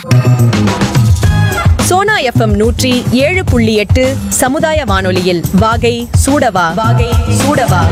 Sona FM நூற்றி ஏழு புள்ளி எட்டு சமுதாய வானொலியில் வாகை சூடவா வாகை சூடவா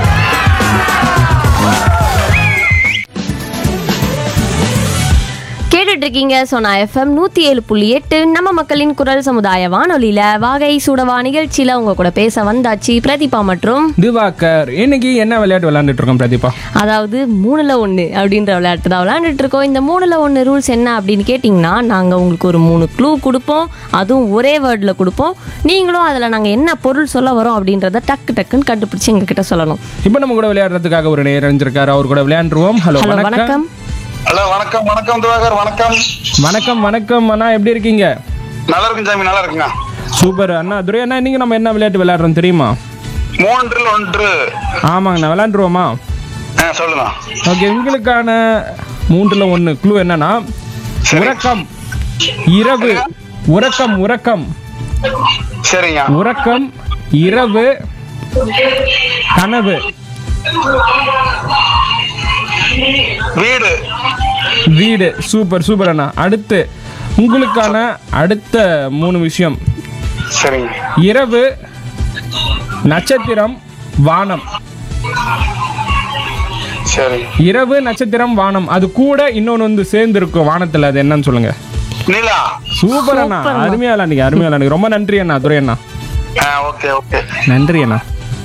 கேட்டுட்டு இருக்கீங்க சோனா எஃப்எம் நூற்றி ஏழு புள்ளி எட்டு நம்ம மக்களின் குரல் சமுதாய வானொலியில் வாகை சூடவா நிகழ்ச்சியில் உங்க கூட பேச வந்தாச்சு பிரதீபா மற்றும் திவாகர் இன்னைக்கு என்ன விளையாட்டு விளையாண்டுட்டு இருக்கோம் பிரதீபா அதாவது மூணுல ஒன்று அப்படின்ற விளையாட்டு தான் விளையாண்டுட்டு இருக்கோம் இந்த மூணுல ஒன்று ரூல்ஸ் என்ன அப்படின்னு கேட்டிங்கன்னா நாங்கள் உங்களுக்கு ஒரு மூணு க்ளூ கொடுப்போம் அதுவும் ஒரே வேர்டில் கொடுப்போம் நீங்களும் அதில் நாங்கள் என்ன பொருள் சொல்ல வரோம் அப்படின்றத டக்கு டக்குன்னு கண்டுபிடிச்சி எங்ககிட்ட சொல்லணும் இப்போ நம்ம கூட விளையாடுறதுக்காக ஒரு நேரம் இருந்திருக்காரு அவர் கூட விளையாண்டுருவோம் ஹலோ ஹலோ வணக்கம் வணக்கம் ஹலோ வணக்கம் வணக்கம் திவாகர் வணக்கம் வணக்கம் வணக்கம் அண்ணா எப்படி இருக்கீங்க நல்லா இருக்கும் சாமி நல்லா இருக்குங்க சூப்பர் அண்ணா துரை அண்ணா இன்னைக்கு நம்ம என்ன விளையாட்டு விளையாடுறோம் தெரியுமா மூன்றில் ஒன்று ஆமாங்கண்ணா விளையாண்டுருவோமா ஆ, சொல்லுங்க ஓகே உங்களுக்கான மூன்றுல ஒன்று க்ளூ என்னன்னா உறக்கம் இரவு உறக்கம் உறக்கம் சரிங்க உறக்கம் இரவு கனவு வீடு வீடு சூப்பர் சூப்பர் அண்ணா அடுத்து உங்களுக்கான அடுத்த மூணு விஷயம் சரிங்க இரவு நட்சத்திரம் வானம் சரி இரவு நட்சத்திரம் வானம் அது கூட இன்னொன்று வந்து சேர்ந்து இருக்கும் வானத்தில் அது என்னன்னு சொல்லுங்க நிலா சூப்பர் அண்ணா அருமையா விளாண்டிங்க அருமையா விளாண்டிங்க ரொம்ப நன்றி அண்ணா துரை அண்ணா ஆ ஓகே ஓகே நன்றி அண்ணா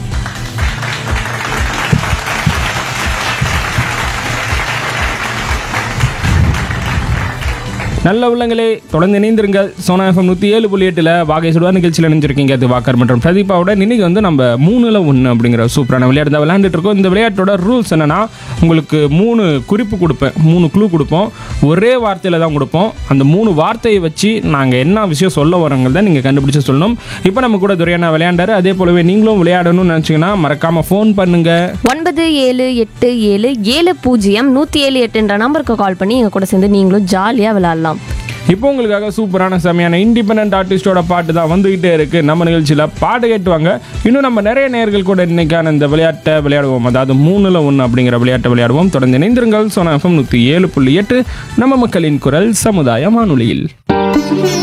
நல்ல உள்ளங்களே தொடர்ந்து இணைந்திருங்கள் சோனா எஃப்எம் நூற்றி ஏழு புள்ளி எட்டில் வாகை சுடுவா நிகழ்ச்சியில் இணைஞ்சிருக்கீங்க அது வாக்கர் மற்றும் பிரதீபாவோட இன்னைக்கு வந்து நம்ம மூணுல ஒன்று அப்படிங்கிற சூப்பரான விளையாட்டு தான் விளையாண்டுட்டு இருக்கோம் இந்த விளையாட்டோட ரூல்ஸ் என்னன்னா உங்களுக்கு மூணு குறிப்பு கொடுப்பேன் மூணு க்ளூ கொடுப்போம் ஒரே வார்த்தையில் தான் கொடுப்போம் அந்த மூணு வார்த்தையை வச்சு நாங்கள் என்ன விஷயம் சொல்ல வரோங்கிறத நீங்கள் கண்டுபிடிச்சு சொல்லணும் இப்போ நம்ம கூட துரையானா விளையாண்டாரு அதே போலவே நீங்களும் விளையாடணும்னு நினச்சிங்கன்னா மறக்காமல் ஃபோன் பண்ணுங்கள் ஒன்பது ஏழு எட்டு ஏழு ஏழு பூஜ்ஜியம் நூற்றி ஏழு எட்டுன்ற நம்பருக்கு கால் பண்ணி எங்கள் கூட சேர்ந்து நீங்களும் ஜாலியாக விளையாடலாம் இப்போ உங்களுக்காக சூப்பரான செமையான இண்டிபெண்ட் ஆர்டிஸ்டோட பாட்டு தான் வந்துகிட்டே இருக்கு நம்ம நிகழ்ச்சியில் பாட்டு கேட்டுவாங்க இன்னும் நம்ம நிறைய நேர்கள் கூட இன்னைக்கான இந்த விளையாட்டை விளையாடுவோம் அதாவது மூணுல ஒன்று அப்படிங்கிற விளையாட்டை விளையாடுவோம் தொடர்ந்து இணைந்திருங்கள் சோனா எஃப்எம் நூற்றி ஏழு புள்ளி எட்டு நம்ம மக்களின் குரல் சமுதாய வானொலியில்